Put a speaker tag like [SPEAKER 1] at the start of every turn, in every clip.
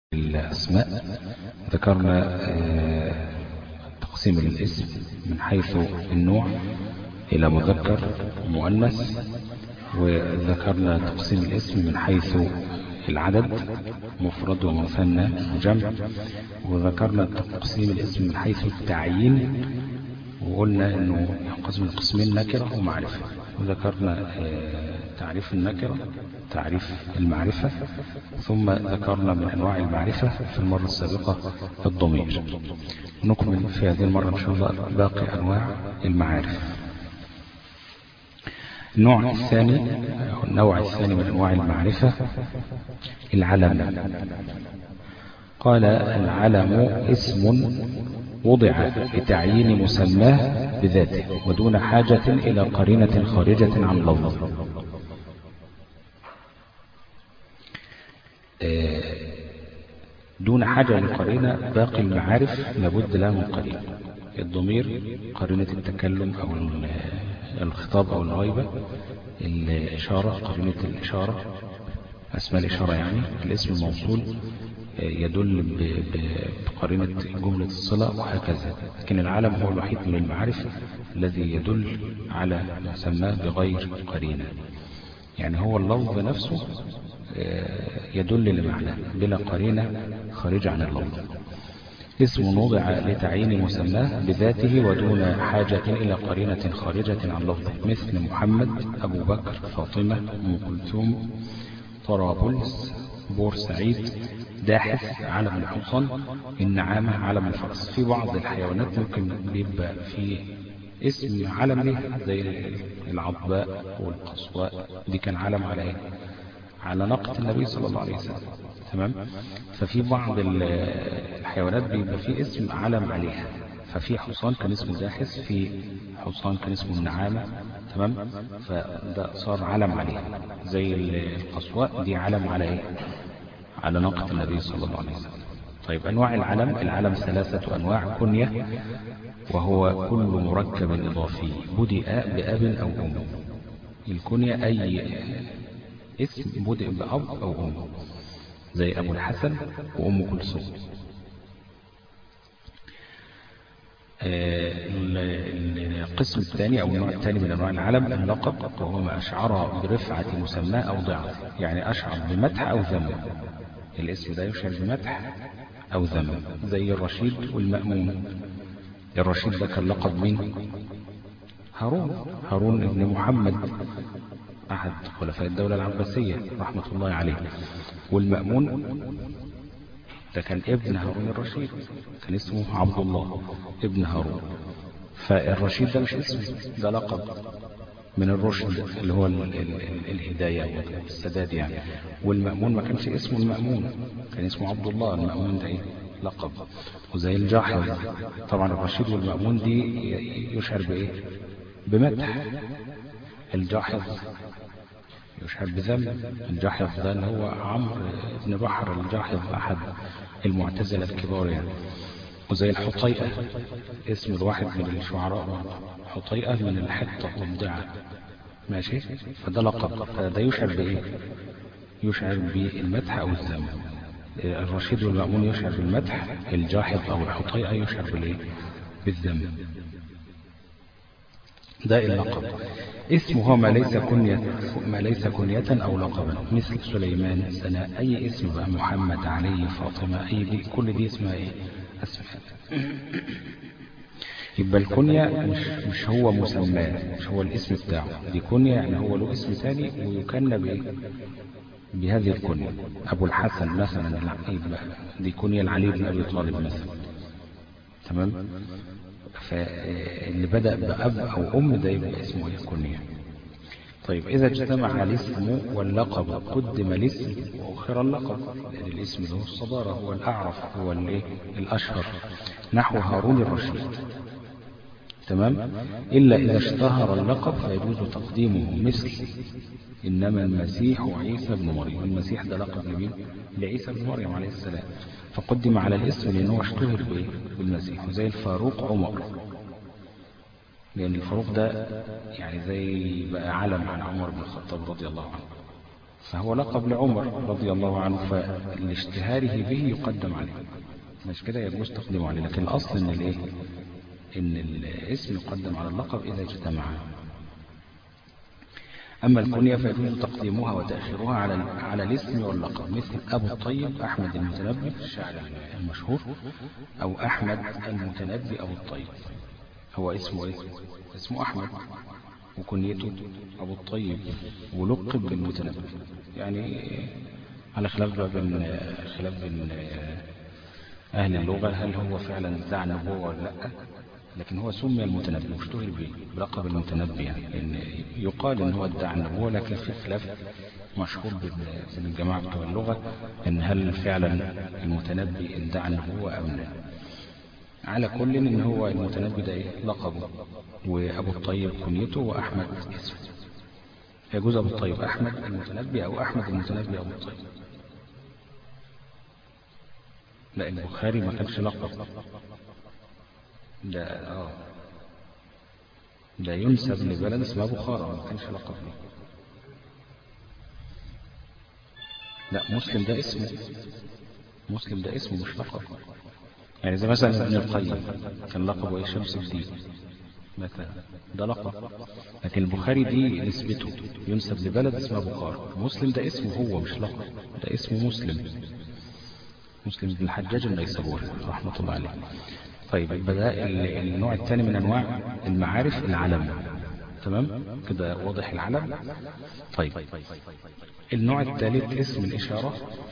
[SPEAKER 1] الأسماء ذكرنا تقسيم الاسم من حيث النوع إلى مذكر ومؤنث وذكرنا تقسيم الاسم من حيث العدد مفرد ومثنى وجمع وذكرنا تقسيم الاسم من حيث التعيين وقلنا انه ينقسم القسمين نكرة ومعرفة وذكرنا تعريف النكرة تعريف المعرفة ثم ذكرنا من انواع المعرفة في المرة السابقة الضمير نكمل في هذه المرة ان شاء الله باقي انواع المعارف النوع الثاني النوع الثاني من انواع المعرفة العلم قال العلم اسم وضع لتعيين مسماه بذاته ودون حاجة إلى قرينة خارجة عن لفظ دون حاجة لقرينة باقي المعارف لابد لها من قرينة الضمير قرينة التكلم أو الخطاب أو الغيبة الإشارة قرينة الإشارة أسماء الإشارة يعني الاسم الموصول يدل بقرينة جملة الصلة وهكذا لكن العالم هو الوحيد من المعارف الذي يدل على مسماه بغير قرينة يعني هو اللفظ نفسه يدل لمعنى بلا قرينة خارجة عن اللفظ اسم وضع لتعيين مسماه بذاته ودون حاجة إلى قرينة خارجة عن لفظه مثل محمد أبو بكر فاطمة أم كلثوم طرابلس بورسعيد داحس علم الحصان النعامة علم الفرس في بعض الحيوانات ممكن بيبقى في اسم علم ليها زي العضباء والقصواء دي كان علم على ايه على ناقة النبي صلى الله عليه وسلم تمام ففي بعض الحيوانات بيبقى في اسم علم عليها ففي حصان كان اسمه داحس في حصان كان اسمه النعامة تمام فده صار علم عليه زي القصواء دي علم على ايه على ناقة النبي صلى الله عليه وسلم طيب أنواع العلم العلم ثلاثة أنواع كنية وهو كل مركب إضافي بدأ بأب أو أم الكنية أي اسم بدأ بأب أو أم زي أبو الحسن وأم كلثوم القسم الثاني أو النوع الثاني من أنواع العلم اللقب وهو ما أشعر برفعة مسمى أو ضعف يعني أشعر بمدح أو ذم الاسم ده يشعر بمدح أو ذم زي الرشيد والمأمون الرشيد ده كان لقب مين هارون هارون ابن محمد أحد خلفاء الدولة العباسية رحمة الله عليه والمأمون ده كان ابن هارون الرشيد كان اسمه عبد الله ابن هارون فالرشيد ده مش اسم ده لقب من الرشد اللي هو ال ال ال الهداية والسداد يعني والمأمون ما كانش اسمه المأمون كان اسمه عبد الله المأمون ده ايه لقب وزي الجاحظ طبعا الرشيد والمأمون دي يشعر بايه بمدح الجاحظ يشعر بذنب الجاحظ ده اللي هو عمرو بن بحر الجاحظ أحد المعتزلة الكبار يعني وزي الحطيئة اسم الواحد من الشعراء حطيئة من الحطة والضعة ماشي فده لقب فده يشعر بإيه يشعر بالمدح أو الذم الرشيد والمأمون يشعر بالمدح الجاحظ أو الحطيئة يشعر بالإيه بالذم ده اللقب اسمه ما ليس كنية ما ليس كنية أو لقبا مثل سليمان سناء أي اسم بقى محمد علي فاطمة أي دي كل دي اسمها إيه أسماء يبقى الكنية مش, مش هو مسماه مش هو الاسم بتاعه دي كنية يعني هو له اسم ثاني ويكنى بإيه بهذه الكنية أبو الحسن مثلا يبقى دي كنية العلي بن أبي طالب مثلا تمام فاللي بدأ بأب أو أم ده يبقى اسمه الكنية طيب إذا اجتمع الاسم واللقب قدم الاسم وأخر اللقب لأن الاسم له الصدارة هو الأعرف هو الأشهر نحو هارون الرشيد تمام إلا إذا اشتهر اللقب فيجوز تقديمه مثل إنما المسيح عيسى بن مريم المسيح ده لقب نبي لعيسى بن مريم عليه السلام فقدم على الاسم لأنه اشتهر بالمسيح وزي الفاروق عمر لأن الفاروق ده يعني زي بقى علم عن عمر بن الخطاب رضي الله عنه فهو لقب لعمر رضي الله عنه فلاشتهاره به يقدم عليه مش كده يجوز تقديمه عليه لكن الأصل إن الإيه إن الاسم يقدم على اللقب إذا اجتمع أما الكنية فيجوز تقديمها وتأخيرها على على الاسم واللقب مثل أبو الطيب أحمد المتنبي الشاعر المشهور أو أحمد المتنبي أبو الطيب هو اسمه إيه؟ اسمه أحمد وكنيته أبو الطيب ولقب بالمتنبي يعني على خلاف بقى بين خلاف بين أهل اللغة هل هو فعلا ادعى النبوة ولا لا لكن هو سمي المتنبي واشتهر به بلقب المتنبي يعني إن يقال ان هو ادعى النبوة لكن في خلاف مشهور بين الجماعة بتوع اللغة ان هل فعلا المتنبي ادعى النبوة او لا على كل ان هو المتنبي ده ايه لقبه وابو الطيب كنيته واحمد اسمه يجوز ابو الطيب احمد المتنبي او احمد المتنبي ابو الطيب لا البخاري ما كانش لقب ده اه ده ينسب لبلد اسمها بخارى ما كانش لقب ليه لا مسلم ده اسمه مسلم ده اسمه مش لقب يعني زي مثلا ابن القيم كان لقبه ايه شمس الدين مثلا ده لقب لكن البخاري دي نسبته ينسب لبلد اسمها بخارى مسلم ده اسمه هو مش لقب ده اسمه مسلم مسلم بن الحجاج النيسابوري رحمة الله عليه طيب بدأ النوع الثاني من أنواع المعارف العلم تمام كده واضح العلم طيب النوع الثالث اسم الإشارة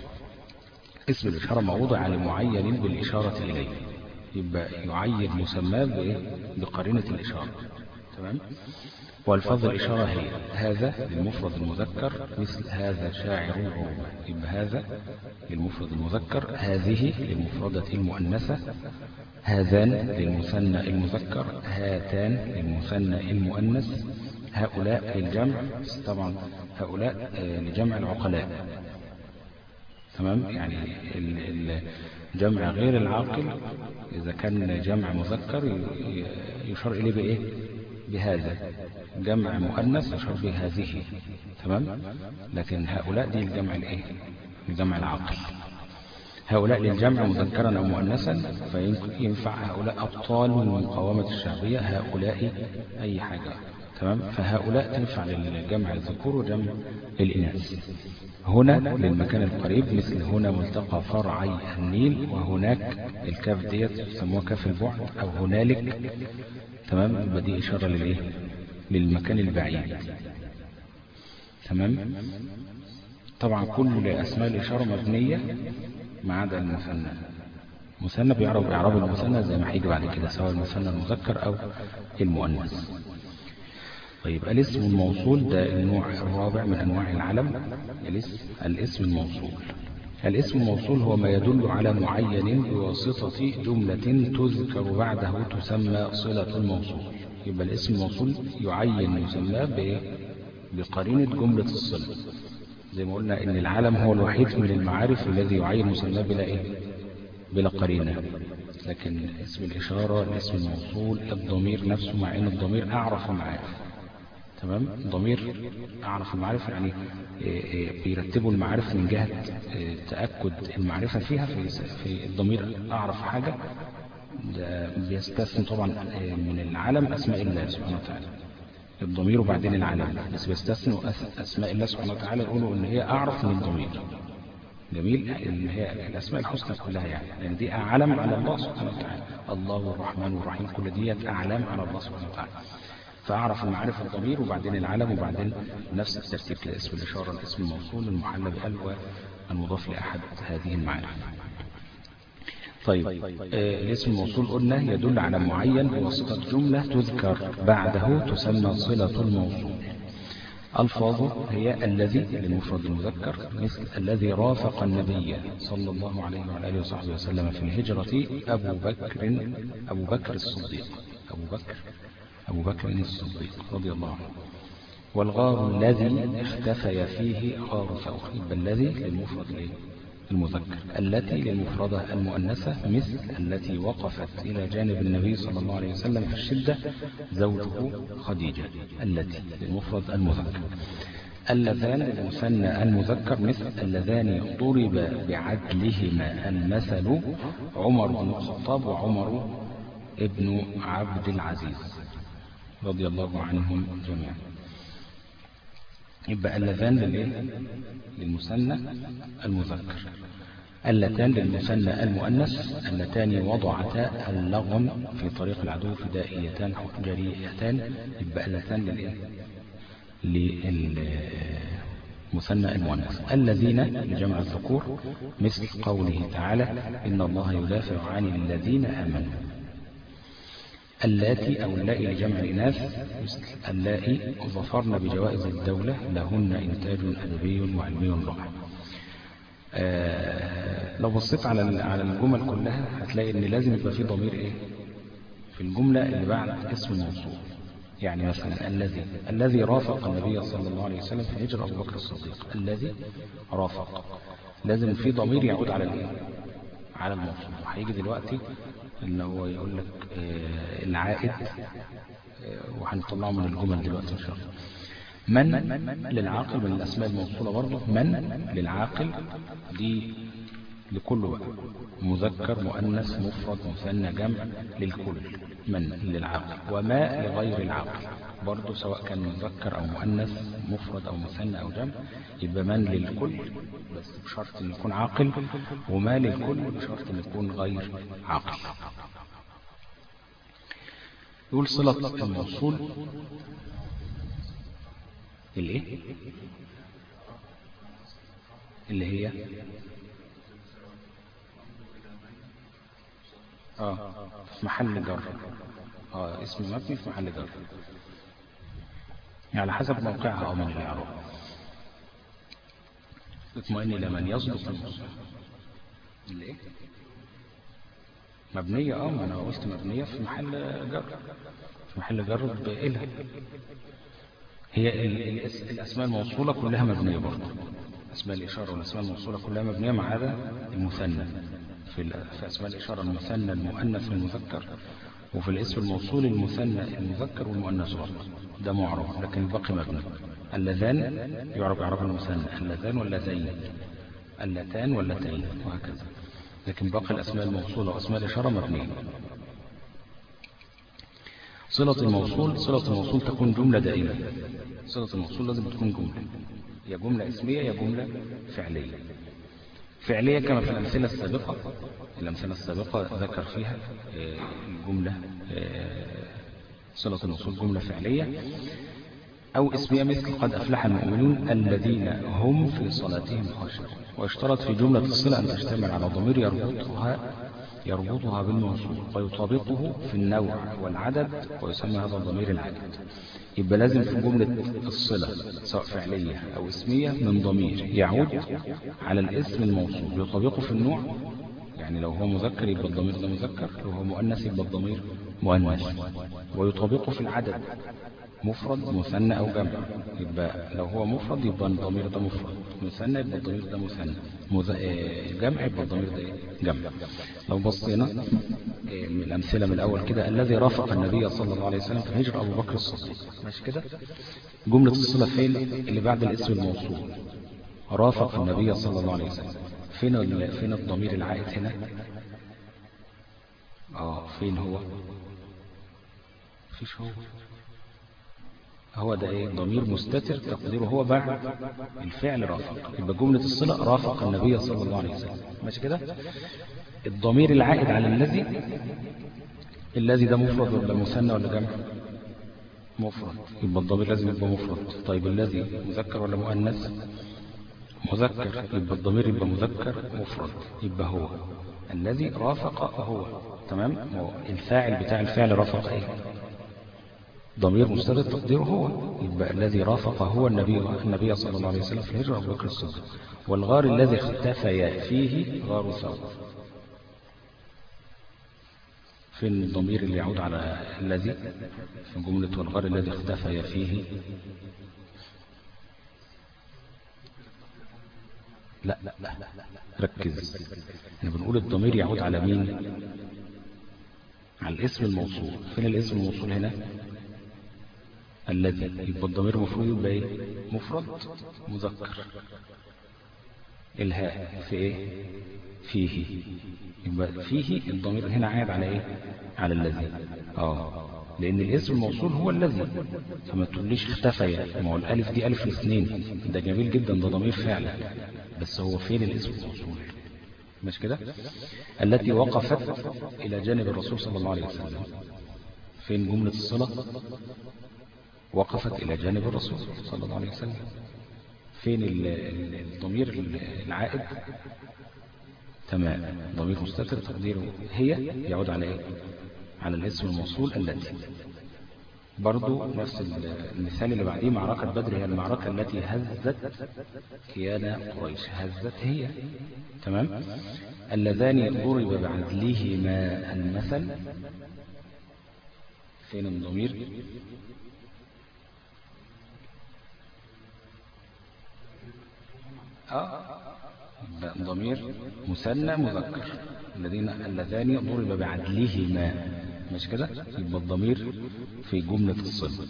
[SPEAKER 1] اسم الإشارة موضع لمعين بالإشارة إليه يبقى يعين مسماه بقرينة الإشارة تمام والفظ الإشارة هي هذا للمفرد المذكر مثل هذا شاعر الروم يبقى هذا للمفرد المذكر هذه للمفردة المؤنثة هذان للمثنى المذكر هاتان للمثنى المؤنث هؤلاء للجمع طبعا هؤلاء لجمع العقلاء تمام يعني الجمع غير العاقل إذا كان جمع مذكر يشار إليه بإيه بهذا جمع مؤنث يشار به هذه تمام لكن هؤلاء دي الجمع الايه الجمع العاقل هؤلاء للجمع مذكرا او مؤنثا فينفع هؤلاء ابطال المقاومه الشعبيه هؤلاء اي حاجه تمام فهؤلاء تنفع للجمع الذكور وجمع الاناث هنا للمكان القريب مثل هنا ملتقى فرعي النيل وهناك الكاف ديت يسموها كاف البعد او هنالك تمام يبقى دي اشاره للايه للمكان البعيد تمام طبعا كل اسماء الاشاره مبنيه ما عدا المثنى مثنى بيعرف اعراب المثنى زي ما هيجي بعد كده سواء المثنى المذكر او المؤنث طيب الاسم الموصول ده النوع الرابع من انواع العلم الاسم الاسم الموصول الاسم الموصول هو ما يدل على معين بواسطة جملة تذكر بعده تسمى صلة الموصول يبقى الاسم الموصول يعين يسمى بقرينة جملة الصلة زي ما قلنا ان العلم هو الوحيد من المعارف الذي يعين مسماه بلا ايه بلا قرينة لكن اسم الإشارة الاسم الموصول الضمير نفسه مع ان الضمير أعرف المعارف تمام ضمير أعرف المعارف يعني بيرتبوا المعارف من جهة تأكد المعرفة فيها في في الضمير أعرف حاجة بيستثني طبعا من العلم أسماء الله سبحانه وتعالى الضمير وبعدين العلم بس بيستثنوا أسماء الله سبحانه وتعالى يقولوا إن هي أعرف من الضمير جميل اللي هي الأسماء الحسنى كلها يعني لأن دي أعلم على الله سبحانه وتعالى الله الرحمن الرحيم كل ديت أعلام على الله سبحانه وتعالى فأعرف المعرفة الضمير وبعدين العلم وبعدين نفس الترتيب كده اسم الإشارة الاسم الموصول المحل بأل والمضاف لأحد هذه المعارف طيب آه الاسم الموصول قلنا يدل على معين بواسطة جملة تذكر بعده تسمى صلة الموصول ألفاظه هي الذي للمفرد المذكر مثل الذي رافق النبي صلى الله عليه وعلى آله وصحبه وسلم في الهجرة أبو بكر أبو بكر الصديق أبو بكر أبو بكر الصديق رضي الله عنه والغار الذي اختفي فيه غار ثور يبقى الذي للمفرد المذكر التي للمفردة المؤنثة مثل التي وقفت إلى جانب النبي صلى الله عليه وسلم في الشدة زوجه خديجة التي للمفرد المذكر اللذان المثنى المذكر مثل اللذان ضرب بعدلهما المثل عمر بن الخطاب وعمر ابن عبد العزيز رضي الله عنهم جميعا يبقى اللذان للايه للمثنى المذكر اللتان للمثنى المؤنث اللتان وضعتا اللغم في طريق العدو فدائيتان جريئتان يبقى اللتان للايه للمثنى المؤنث الذين لجمع الذكور مثل قوله تعالى إن الله يدافع عن الذين آمنوا اللاتي أو اللائي لجمع الإناث مثل اللائي ظفرن بجوائز الدولة لهن إنتاج أدبي وعلمي لغة آه لو بصيت على على الجمل كلها هتلاقي ان لازم يبقى في ضمير ايه في الجملة اللي بعد اسم الموصول يعني مثلا الذي الذي رافق النبي صلى الله عليه وسلم في هجر أبو بكر الصديق الذي رافق لازم في ضمير يعود على الايه على الموصول وهيجي دلوقتي اللي هو يقول لك آه العائد آه وهنطلعه من الجمل دلوقتي ان شاء الله من للعاقل من الأسماء الموصولة برضه من للعاقل دي لكله بقى مذكر مؤنث مفرد مثنى جمع للكل من للعاقل وما لغير العاقل برضه سواء كان مذكر أو مؤنث مفرد أو مثنى أو جمع يبقى من للكل بس بشرط أن يكون عاقل وما للكل بشرط أن يكون غير عاقل يقول صلة الموصول الايه اللي هي اه في محل جر اه اسم مبني في محل جر يعني على حسب موقعها او من الاعراب اطمئن لمن يصدق المصدر اللي ايه مبنية اه ما انا قلت مبنية في محل جر في محل جر بإلها هي الأسماء الموصولة كلها مبنية برضه أسماء الإشارة والأسماء الموصولة كلها مبنية ما عدا المثنى في, في أسماء الإشارة المثنى المؤنث والمذكر وفي الاسم الموصول المثنى المذكر والمؤنث برضه ده معرب لكن الباقي مبني اللذان يعرب إعراب المثنى اللذان واللذين اللتان واللتين وهكذا لكن باقي الأسماء الموصولة وأسماء الإشارة مبنية صلة الموصول صلة الموصول تكون جملة دائمة صلة الموصول لازم تكون جملة يا جملة اسمية يا جملة فعلية فعلية كما في الأمثلة السابقة الأمثلة السابقة ذكر فيها الجملة صلة الموصول جملة فعلية أو اسمية مثل قد أفلح المؤمنون الذين هم في صلاتهم خاشعون واشترط في جملة الصلة أن تشتمل على ضمير يربطها يربطها بالموصول ويطابقه في النوع والعدد ويسمى هذا الضمير العدد يبقى لازم في جملة الصلة سواء فعلية أو اسمية من ضمير يعود على الاسم الموصول يطابقه في النوع يعني لو هو مذكر يبقى الضمير ده مذكر لو هو مؤنث يبقى الضمير مؤنث ويطابقه في العدد مفرد مثنى أو جمع يبقى لو هو مفرد يبقى الضمير ده مفرد مثنى يبقى الضمير ده مثنى مز... جمع يبقى الضمير ده جمع لو بصينا من الأمثلة من الأول كده الذي رافق النبي صلى الله عليه وسلم في هجر أبو بكر الصديق ماشي كده جملة الصلة فين اللي بعد الاسم الموصول رافق النبي صلى الله عليه وسلم فين ال... فين الضمير العائد هنا اه فين هو فيش هو هو ده ايه ضمير مستتر تقديره هو بعد الفعل رافق يبقى جملة الصلة رافق النبي صلى الله عليه وسلم ماشي كده الضمير العائد على الذي الذي ده مفرد ولا مثنى ولا جمع مفرد يبقى الضمير لازم يبقى مفرد طيب الذي مذكر ولا مؤنث مذكر يبقى الضمير يبقى مذكر مفرد يبقى هو الذي رافق هو تمام هو الفاعل بتاع الفعل رافق ايه ضمير مستتر تقديره هو يبقى الذي رافق هو النبي النبي صلى الله عليه وسلم في الهجرة أبو بكر الصديق والغار الذي اختفى فيه غار ثور فين الضمير اللي يعود على الذي في جملة والغار الذي اختفى فيه لا لا لا ركز احنا بنقول الضمير يعود على مين على الاسم الموصول فين الاسم الموصول هنا الذي يبقى الضمير مفروض يبقى ايه مفرد مذكر الهاء في ايه فيه يبقى فيه الضمير هنا عايد على ايه على الذي اه لان الاسم الموصول هو الذي فما تقوليش اختفى يا ما هو الالف دي الف الاثنين ده جميل جدا ده ضمير فعلا بس هو فين الاسم الموصول مش كده التي وقفت الى جانب الرسول صلى الله عليه وسلم فين جملة الصلاة وقفت الى جانب الرسول صلى الله عليه وسلم فين الضمير العائد تمام ضمير مستتر تقديره هي يعود على ايه على الاسم الموصول التي برضو نفس المثال اللي بعديه معركة بدر هي المعركة التي هزت كيان قريش هزت هي تمام اللذان ضرب بعدلهما المثل فين الضمير آه ضمير مثنى مذكر الذين اللذان ضرب بعدلهما مش كده يبقى الضمير في جملة الصل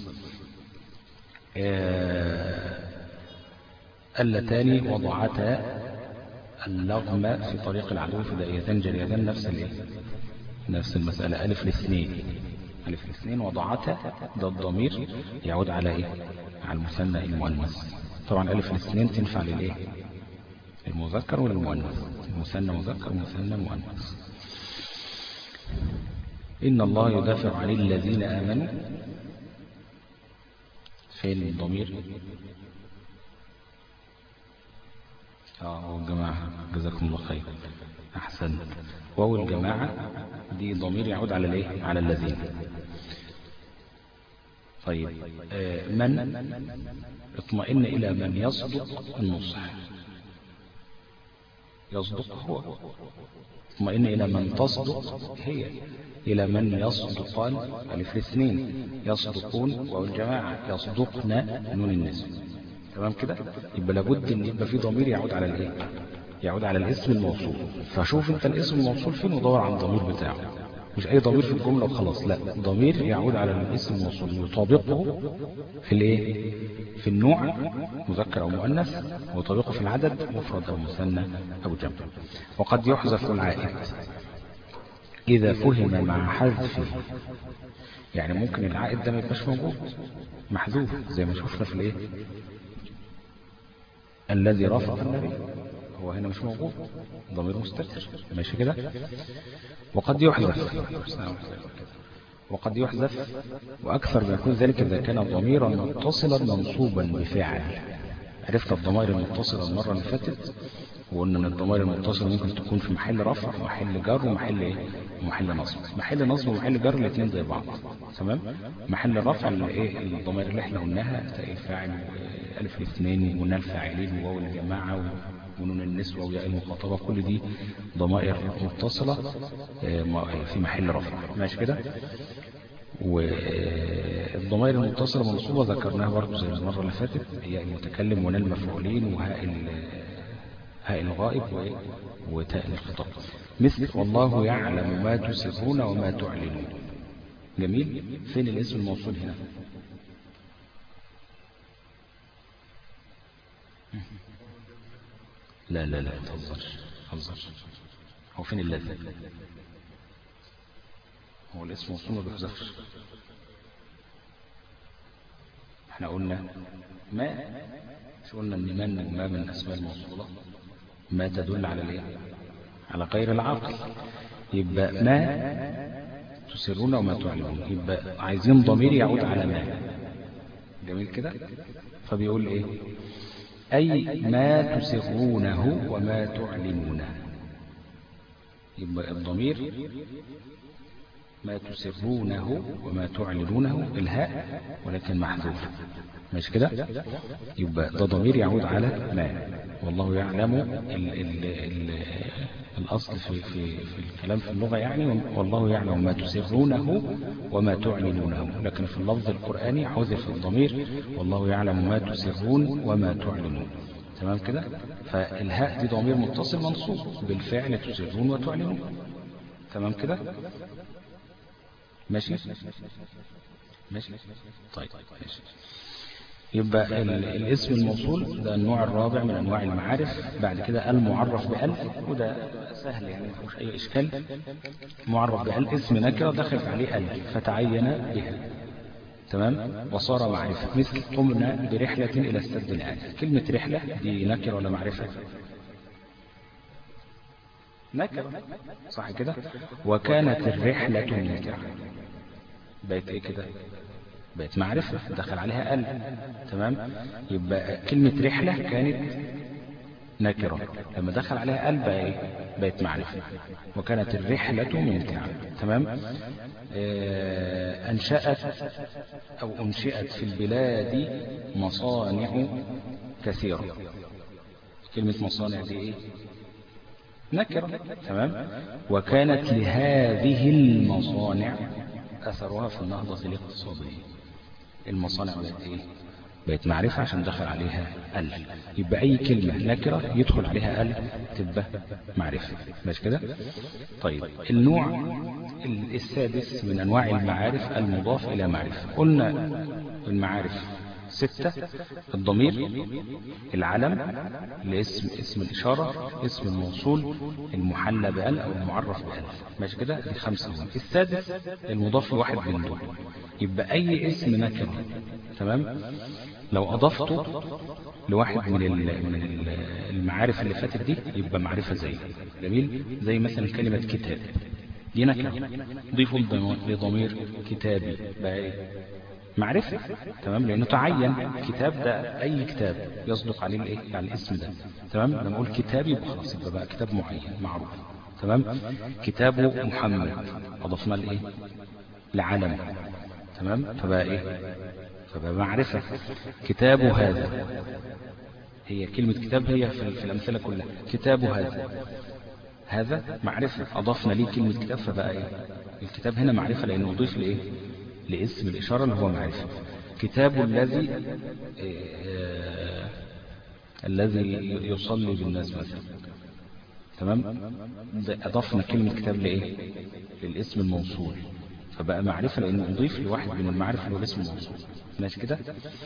[SPEAKER 1] آه اللتان وضعتا اللغم في طريق العدو فدائيتان جريتان نفس الايه نفس المسألة ألف الاثنين ألف الاثنين وضعتا ده الضمير يعود على ايه على المثنى المؤنث طبعا ألف الاثنين تنفع للايه المذكر والمؤنث المثنى مذكر المثنى مؤنث إن الله يدافع عن الذين آمنوا فين الضمير اه هو الجماعة جزاكم الله خير أحسن وهو الجماعة دي ضمير يعود على الايه على الذين طيب آه من اطمئن إلى من يصدق النصح يصدق هو اطمئن إلى من تصدق هي إلى من يصدقان ألف الاثنين يصدقون والجماعة يصدقن نون النسب تمام كده يبقى لابد ان يبقى في ضمير يعود على الايه يعود على الاسم الموصول فشوف انت الاسم الموصول فين ودور على الضمير بتاعه مش اي ضمير في الجملة وخلاص لا ضمير يعود على الاسم الموصول يطابقه في الايه في النوع مذكر او مؤنث ويطابقه في العدد مفرد او مثنى او جمع وقد يحذف العائد إذا فهم مع حذفه يعني ممكن العائد ده ما يبقاش موجود محذوف زي ما شفنا في الايه الذي رفض النبي هو هنا مش موجود ضمير مستتر ماشي كده وقد يحذف وقد يحذف وأكثر ما يكون ذلك إذا كان ضميرا متصلا منصوبا بفعل عرفت الضمائر المتصلة المرة اللي فاتت وقلنا ان الضمائر المتصلة ممكن تكون في محل رفع ومحل جر ومحل ايه ومحل نصب محل نصب ومحل جر الاثنين زي بعض تمام محل الرفع اللي ايه الضمائر اللي احنا قلناها تاء الفاعل الف الاثنين ونال الفاعلين وواو الجماعه ونون النسوة وياء المخاطبة كل دي ضمائر متصلة في محل رفع ماشي كده والضمائر المتصلة منصوبة ذكرناها برضه زي المرة اللي فاتت هي المتكلم ونال المفعولين وهاء هاء الغائب وتاء الخطاب مثل والله يعلم ما تسرون وما تعلنون جميل فين الاسم الموصول هنا لا لا لا تهزرش تهزرش هو فين الذي هو الاسم موصول ما بيحذفش احنا قلنا ما مش قلنا ان من وما من الاسماء الموصوله ما تدل على الايه على غير العقل يبقى ما تسرون وما تعلمون يبقى عايزين ضمير يعود على ما جميل كده فبيقول ايه أي ما تسرونه وما تعلنونه يبقى الضمير ما تسرونه وما تعلنونه الهاء ولكن محذوف مش كده يبقى ده ضمير يعود على ما والله يعلم ال ال ال الأصل في, في, في الكلام في اللغة يعني والله يعلم ما تسرونه وما تعلنونه لكن في اللفظ القرآني حذف الضمير والله يعلم ما تسرون وما تعلنون تمام كده فالهاء دي ضمير متصل منصوب بالفعل تسرون وتعلنون تمام كده ماشي ماشي طيب ماشي يبقى ال- الاسم الموصول ده النوع الرابع من انواع المعارف بعد كده المعرف بألف وده سهل يعني ما فيهوش اي اشكال معرف بألف اسم نكره دخلت عليه ألف فتعين بها تمام وصار معرفة مثل قمنا برحلة إلى السد العالي كلمة رحلة دي نكرة ولا معرفة نكرة صح كده وكانت الرحلة نكرة بقت ايه كده بقت معرفة دخل عليها ال تمام يبقى كلمة رحلة كانت نكرة لما دخل عليها ال بقى ايه بقت معرفة وكانت الرحلة ممتعة تمام آه أنشأت أو أنشئت في البلاد مصانع كثيرة كلمة مصانع دي ايه نكرة تمام وكانت لهذه المصانع أثرها في النهضة الاقتصادية المصانع بقت إيه؟ بقت معرفة عشان دخل عليها ال يبقى أي كلمة نكرة يدخل عليها ال تبقى معرفة ماشي كده طيب النوع السادس من أنواع المعارف المضاف إلى معرفة قلنا المعارف ستة الضمير العلم الاسم اسم الإشارة اسم الموصول المحلى بأل أو المعرف بأل ماشي كده دي خمسة هم. السادس المضاف لواحد من دول يبقى أي اسم نكرة تمام لو أضفته لواحد من ال- من ال- المعارف اللي فاتت دي يبقى معرفة زي جميل زي مثلا كلمة كتاب دي نكرة ضيفوا لضم- لضمير كتابي بقى ايه معرفة تمام لأنه تعين كتاب ده أي كتاب يصدق عليه الإيه على الاسم ده تمام لما أقول كتاب يبقى خلاص يبقى بقى كتاب معين معروف تمام كتاب محمد أضفنا لإيه لعلم تمام فبقى إيه فبقى معرفة كتاب هذا هي كلمة كتاب هي في, في الأمثلة كلها كتاب هذا هذا معرفة أضفنا ليه كلمة كتاب فبقى إيه الكتاب هنا معرفة لأنه أضيف لإيه لاسم الإشارة اللي هو معرفة كتاب الذي آه، الذي يصلي بالناس مثلا تمام ده أضفنا كلمة كتاب لإيه للاسم الموصول فبقى معرفة لأنه أضيف لواحد من المعرفة اللي هو الاسم الموصول ماشي كده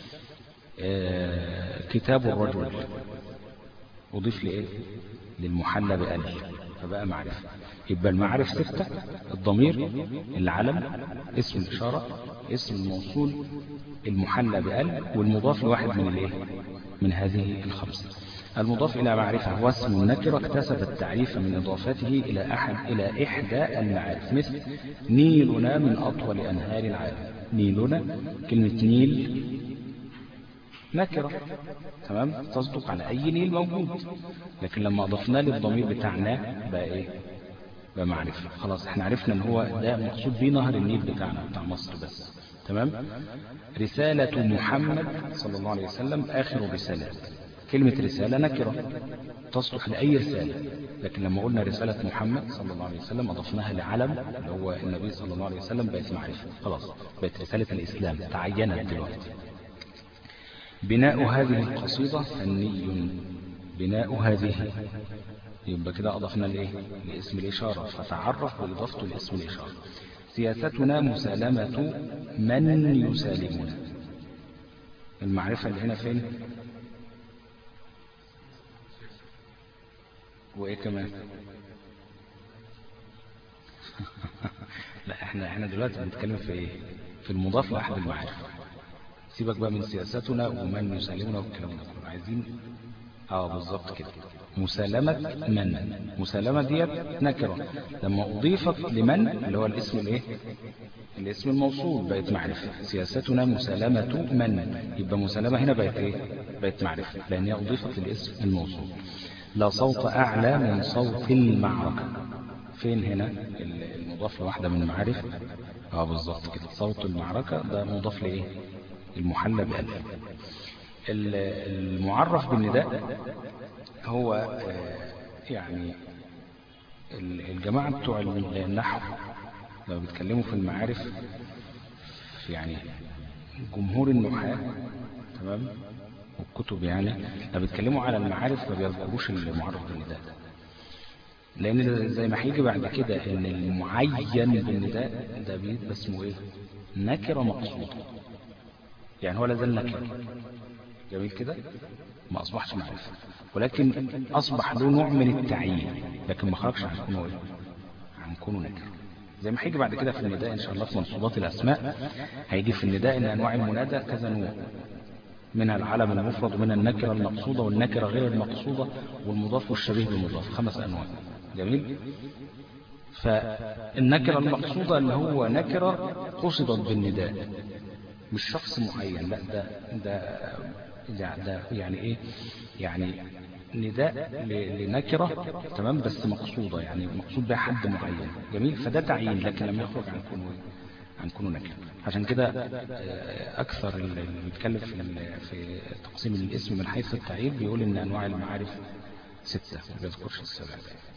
[SPEAKER 1] آه، كتاب الرجل أضيف لإيه للمحلى بألف فبقى معرفة يبقى المعارف ستة الضمير العلم اسم الإشارة اسم الموصول المحلى بأل والمضاف لواحد من الايه من هذه الخمسة المضاف إلى معرفة هو اسم النكرة اكتسب التعريف من إضافته إلى أحد إلى إحدى المعارف مثل نيلنا من أطول أنهار العالم نيلنا كلمة نيل نكرة تمام تصدق على أي نيل موجود لكن لما أضفنا للضمير بتاعنا بقى إيه بقى معرفة خلاص احنا عرفنا ان هو ده مقصود بيه نهر النيل بتاعنا بتاع مصر بس تمام رسالة محمد صلى الله عليه وسلم آخر رسالة كلمة رسالة نكرة تصلح لأي رسالة لكن لما قلنا رسالة محمد صلى الله عليه وسلم أضفناها لعلم اللي هو النبي صلى الله عليه وسلم بقت معرفة خلاص بقت رسالة الإسلام تعينت دلوقتي بناء هذه القصيدة فني بناء هذه يبقى كده أضفنا لإيه؟ لاسم الإشارة فتعرف بإضافته لاسم الإشارة سياستنا مسالمة من يسالمنا المعرفة اللي هنا فين وإيه كمان لا احنا احنا دلوقتي بنتكلم في ايه في المضاف لأحد المعارف سيبك بقى من سياستنا ومن يسالمنا والكلام ده كله عايزين اه بالظبط كده مسالمة من مسالمة ديت نكرة لما أضيفت لمن اللي هو الاسم الايه الاسم الموصول بقت معرفة سياستنا مسالمة من يبقى مسالمة هنا بقت ايه بقت معرفة لأن هي أضيفت للاسم الموصول لا صوت أعلى من صوت المعركة فين هنا المضاف لواحدة من المعارف اه بالظبط كده صوت المعركة ده مضاف لإيه المحلى بألف المعرف بالنداء هو آه، يعني ال- الجماعة بتوع النحو لو بيتكلموا في المعارف في يعني جمهور النحاة تمام والكتب يعني لما بيتكلموا على المعارف ما بيذكروش المعرف بالنداء لان ده زي ما هيجي بعد كده ان المعين بالنداء ده بيبقى اسمه ايه نكرة مقصودة يعني هو لازال نكرة جميل كده ما أصبحش معرفة ولكن أصبح له نوع من التعيين لكن ما خرجش عن كونه إيه؟ عن كونه نكرة زي ما هيجي بعد كده في النداء إن شاء الله في منصوبات الأسماء هيجي في النداء إن أنواع المنادى كذا نوع منها العلم المفرد ومنها النكرة المقصودة والنكرة غير المقصودة والمضاف والشبيه بالمضاف خمس أنواع جميل فالنكرة المقصودة اللي هو نكرة قصدت بالنداء مش شخص معين لا ده ده ده, ده يعني ايه يعني نداء ل- لنكرة تمام بس مقصودة يعني مقصود بها حد معين جميل فده تعيين لكن لم يخرج عن كونه عن كونه نكرة عشان كده آه، أكثر اللي بيتكلم في ال- في تقسيم الاسم من حيث التعيين بيقول إن أنواع المعارف ستة ما بيذكرش السبعة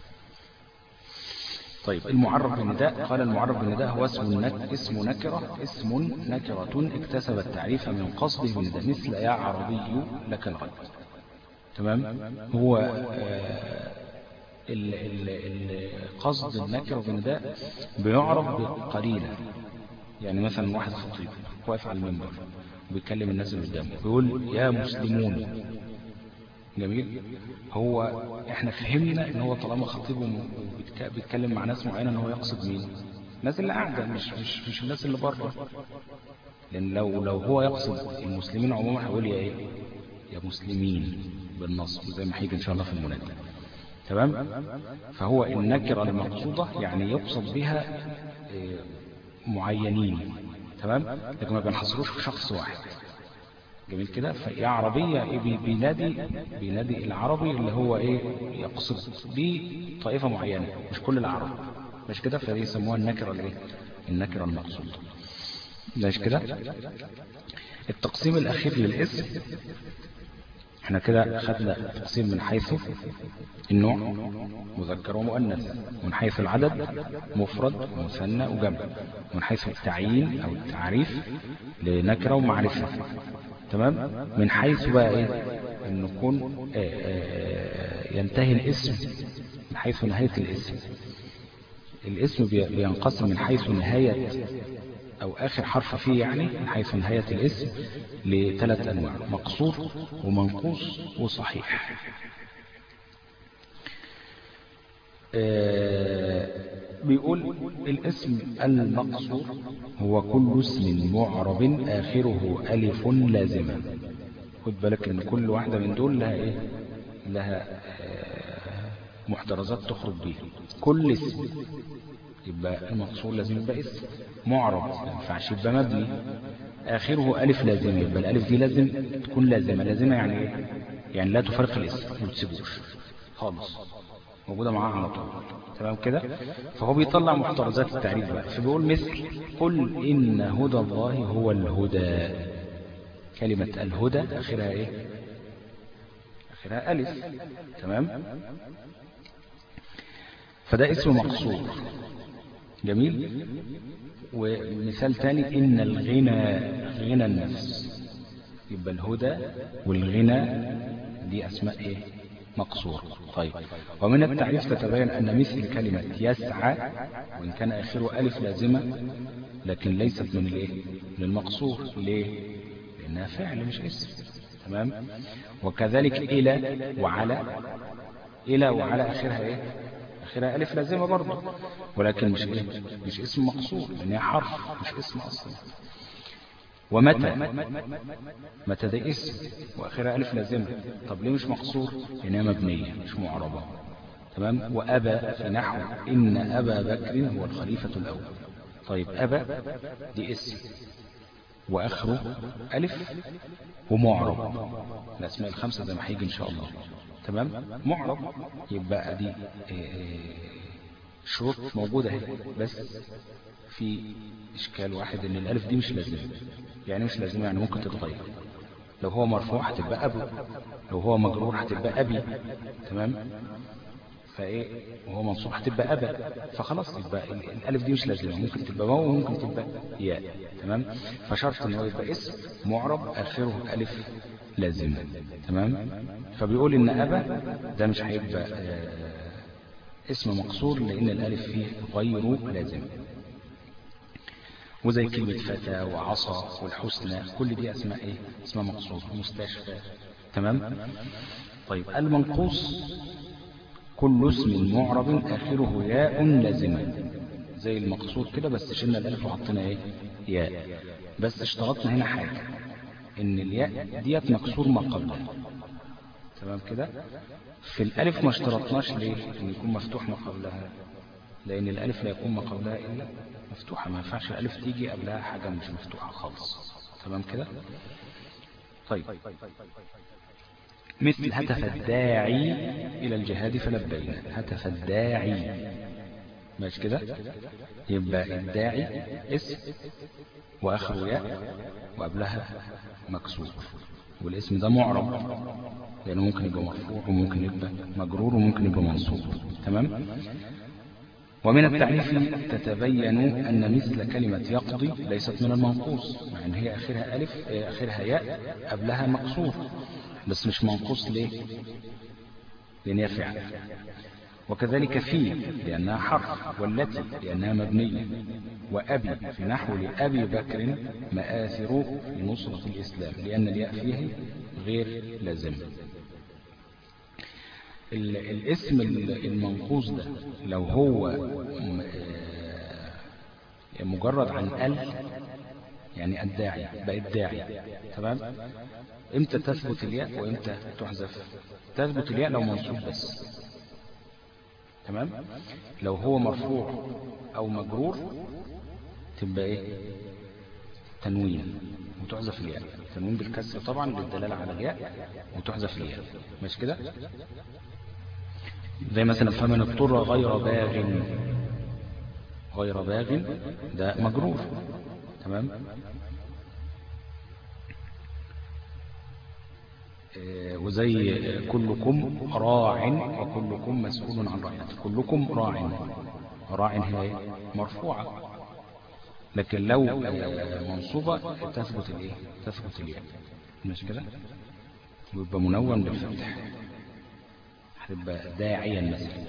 [SPEAKER 1] طيب المعرف بالنداء قال المعرف بالنداء هو اسم نك اسم نكرة اسم نكرة اكتسب التعريف من قصده بالنداء مثل يا عربي لك الغد تمام هو آه، ال- ال- ال- قصد النكرة بالنداء بيعرف بقليلة يعني مثلا واحد خطيب واقف على المنبر وبيكلم الناس اللي قدامه بيقول يا مسلمون جميل هو احنا فهمنا ان هو طالما خطيب وبيتكلم مع ناس معينه ان هو يقصد مين الناس اللي قاعده مش مش مش الناس اللي بره لان لو لو هو يقصد المسلمين عموما هيقول يا ايه يا مسلمين بالنصب زي ما هيجي ان شاء الله في المنادى تمام فهو النكره المقصوده يعني يقصد بها إيه، معينين تمام لكن ما بنحصروش في شخص واحد جميل كده فيا عربية إيه بي- بينادي بينادي العربي اللي هو ايه يقصد بيه طائفة معينة مش كل العرب مش كده فدي يسموها النكرة الايه النكرة المقصودة مش كده التقسيم الأخير للاسم احنا كده خدنا تقسيم من حيث النوع مذكر ومؤنث ومن حيث العدد مفرد ومثنى وجمع ومن حيث التعيين او التعريف لنكره ومعرفه تمام من حيث بقى ايه ان يكون آه، آه، ينتهي الاسم من حيث نهايه الاسم الاسم بي- بينقسم من حيث نهايه او اخر حرف فيه يعني من حيث نهايه الاسم لثلاث انواع مقصور ومنقوص وصحيح آه، بيقول الاسم المقصور هو كل اسم معرب آخره ألف لازمة خد بالك ان كل واحدة من دول لها ايه لها آه، محترزات تخرج بيها كل اسم يبقى المقصور لازم يبقى اسم معرب ما ينفعش يبقى مبني آخره ألف لازمة يبقى الألف دي لازم تكون لازمة لازمة يعني ايه يعني لا تفرق الاسم ما تسيبوش خالص موجودة معاه على طول تمام كده فهو بيطلع محترزات التعريف بقى فبيقول مثل قل إن هدى الله هو الهدى كلمة الهدى آخرها إيه آخرها ألف تمام فده اسم مقصور جميل ومثال تاني إن الغنى غنى النفس يبقى الهدى والغنى دي أسماء إيه مقصور طيب ومن التعريف تتبين أن مثل كلمة يسعى وإن كان آخره ألف لازمة لكن ليست من الإيه للمقصور ليه لأنها فعل مش اسم تمام وكذلك إلى وعلى إلى وعلى آخرها إيه آخرها ألف لازمة برضه ولكن مش إيه مش اسم مقصور لأنها حرف مش اسم أصلا ومتى متى ده اسم واخرها الف لازمه طب ليه مش مقصور لانها مبنيه مش معربه تمام وابى في نحو ان ابا بكر هو الخليفه الاول طيب ابى دي اسم واخره الف ومعرب الاسماء الخمسه زي ما هيجي ان شاء الله تمام معرب يبقى دي إيه، شروط موجوده اهي بس في إشكال واحد إن الألف دي مش لازمة يعني مش لازمة يعني ممكن تتغير لو هو مرفوع هتبقى أبو لو هو مجرور هتبقى أبي تمام فإيه وهو منصوب هتبقى أبا فخلاص يبقى ال- الألف دي مش لازمة ممكن تبقى واو وممكن تبقى ياء تمام فشرط إن هو يبقى اسم معرب آخره ألف لازمة تمام فبيقول إن أبا ده مش هيبقى آه، اسم مقصور لأن الألف فيه غير لازم وزي كلمة فتى وعصا والحسنى كل دي أسماء إيه؟ اسماء مقصود مستشفى تمام طيب المنقوص كل اسم معرب آخره ياء لازمة زي المقصود كده بس شلنا الألف وحطينا إيه ياء بس اشترطنا هنا حاجة إن الياء ديت مكسور ما قبلها تمام كده في الألف ما اشترطناش ليه إن يكون مفتوح ما قبلها لأن الألف لا يكون ما قبلها إلا مفتوحة ما ينفعش الألف تيجي قبلها حاجة مش مفتوحة خالص تمام كده طيب مثل هتف الداعي إلى الجهاد فلبينا هتف الداعي ماشي كده يبقى الداعي اسم وآخر ياء وقبلها مكسور والاسم ده معرب لأنه ممكن يبقى مرفوع وممكن يبقى مجرور وممكن يبقى منصوب تمام ومن التعريف تتبين أن مثل كلمة يقضي ليست من المنقوص مع أن هي آخرها ألف آخرها ياء قبلها مقصور بس مش منقوص ليه لأن هي فعل وكذلك في لأنها حرف والتي لأنها مبنية وأبي في نحو لأبي بكر مآثر لنصرة الإسلام لأن الياء فيه غير لازم الاسم المنقوص ده لو هو مجرد عن ال يعني الداعي بقى الداعي تمام امتى تثبت الياء وامتى تحذف تثبت الياء لو منصوب بس تمام لو هو مرفوع او مجرور تبقى ايه تنوين وتحذف الياء تنوين بالكسر طبعا للدلاله على الياء وتحذف الياء مش كده زي مثلا فمن اضطر غير باغ غير باغ ده مجرور تمام وزي كلكم راع وكلكم مسؤول عن رعيته كلكم راع راع هي مرفوعة لكن لو منصوبة تثبت الايه تثبت الياء مش كده ويبقى منون بالفتح هتبقى داعيا مثلا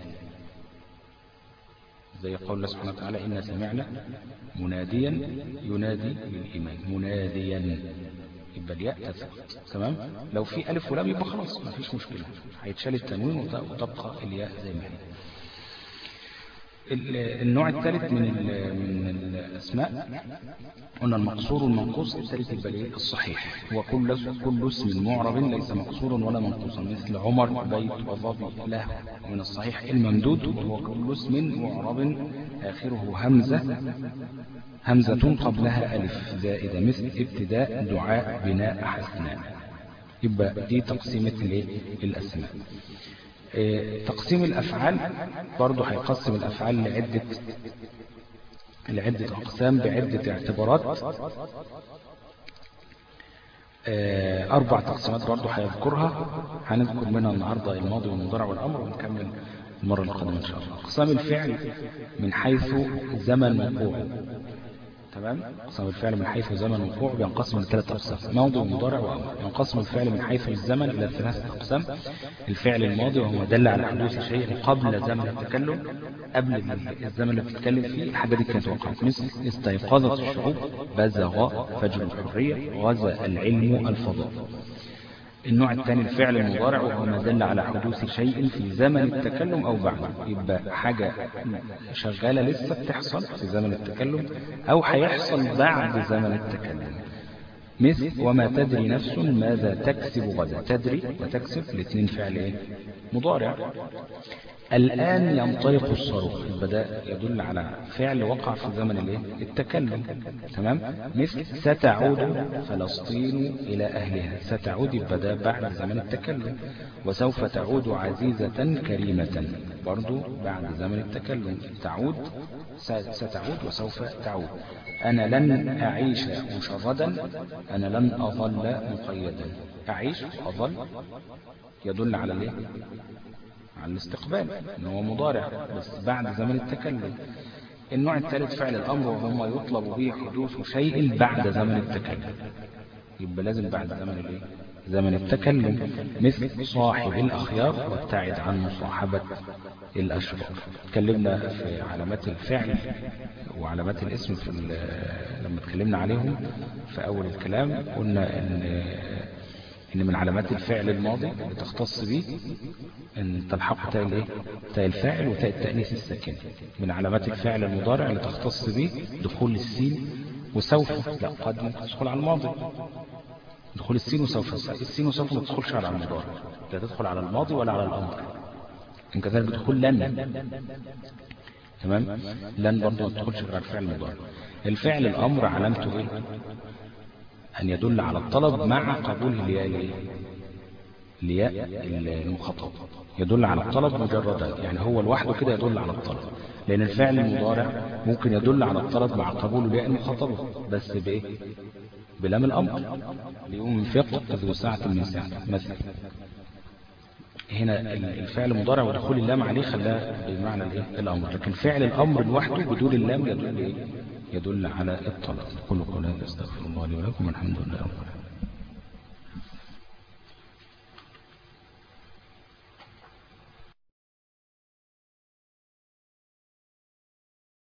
[SPEAKER 1] زي قول الله سبحانه وتعالى إنا سمعنا مناديا ينادي للإيمان مناديا يبقى الياء تثبت تمام لو في ألف ولام يبقى خلاص ما فيش مشكلة هيتشال التنوين وتبقى الياء زي ما هي النوع الثالث من من الاسماء قلنا المقصور والمنقوص الثالث يبقى الايه الصحيح هو كل كل اسم معرب ليس مقصورا ولا منقوصا مثل عمر بيت وظبي له من الصحيح الممدود وهو كل اسم معرب اخره همزه همزه قبلها الف زائده مثل ابتداء دعاء بناء حسناء يبقى دي تقسيمه الايه الاسماء تقسيم الأفعال برضه هيقسم الأفعال لعدة لعدة أقسام بعدة اعتبارات أربع تقسيمات برضه هيذكرها هنذكر منها النهاردة الماضي والمضارع والأمر ونكمل المرة القادمة إن شاء الله أقسام الفعل من حيث زمن وقوع تمام اقسام الفعل من حيث زمن وقوع بينقسم لثلاث اقسام ماضي ومضارع وامر ينقسم الفعل من حيث الزمن الى ثلاثه اقسام الفعل الماضي وهو دل على حدوث شيء قبل زمن التكلم قبل الزمن اللي بتتكلم فيه الحاجه دي كانت وقعت مثل استيقظت الشعوب بزغ فجر الحريه غزا العلم الفضاء النوع الثاني الفعل المضارع وهو ما دل على حدوث شيء في زمن التكلم أو بعده يبقى حاجة شغالة لسه بتحصل في زمن التكلم أو هيحصل بعد زمن التكلم مثل وما تدري نفس ماذا تكسب غدا تدري وتكسب الاثنين فعل ايه مضارع الآن ينطلق الصاروخ البداء يدل على فعل وقع في زمن الايه التكلم تمام مثل ستعود فلسطين إلى أهلها ستعود البداء بعد زمن التكلم وسوف تعود عزيزة كريمة برضو بعد زمن التكلم تعود ستعود وسوف تعود أنا لن أعيش مشردا أنا لن أظل مقيدا أعيش وأظل يدل على الايه على الاستقبال ان هو مضارع بس بعد زمن التكلم النوع الثالث فعل الامر وهو ما يطلب به حدوث شيء بعد زمن التكلم يبقى لازم بعد زمن الايه زمن التكلم مثل صاحب الأخيار وابتعد عن مصاحبة الأشرار تكلمنا في علامات الفعل وعلامات الاسم في لما تكلمنا عليهم في أول الكلام قلنا أن إن من علامات الفعل الماضي اللي تختص به أن تلحق تاء الايه تاء الفاعل وتاء التأنيث الساكنة من علامات الفعل المضارع اللي تختص به دخول السين وسوف لا قد تدخل على الماضي دخول السين وسوف السين وسوف ما تدخلش على المضارع لا تدخل على الماضي ولا على الأمر إن كذلك دخول لن تمام لن برضه ما تدخلش على الفعل المضارع الفعل الأمر علامته ايه أن يدل على الطلب مع قبول الياء الياء المخاطب يدل على الطلب مجردا يعني هو لوحده كده يدل على الطلب لأن الفعل المضارع ممكن يدل على الطلب مع قبول الياء المخاطبة بس بإيه بلام الأمر لينفق ذو ساعة من ساعة مثلا هنا الفعل المضارع ودخول اللام عليه خلاه بمعنى الايه الامر لكن فعل الامر لوحده بدون اللام يدل ايه يدل على الطلب قولوا قولات استغفر الله لي ولكم الحمد لله رب العالمين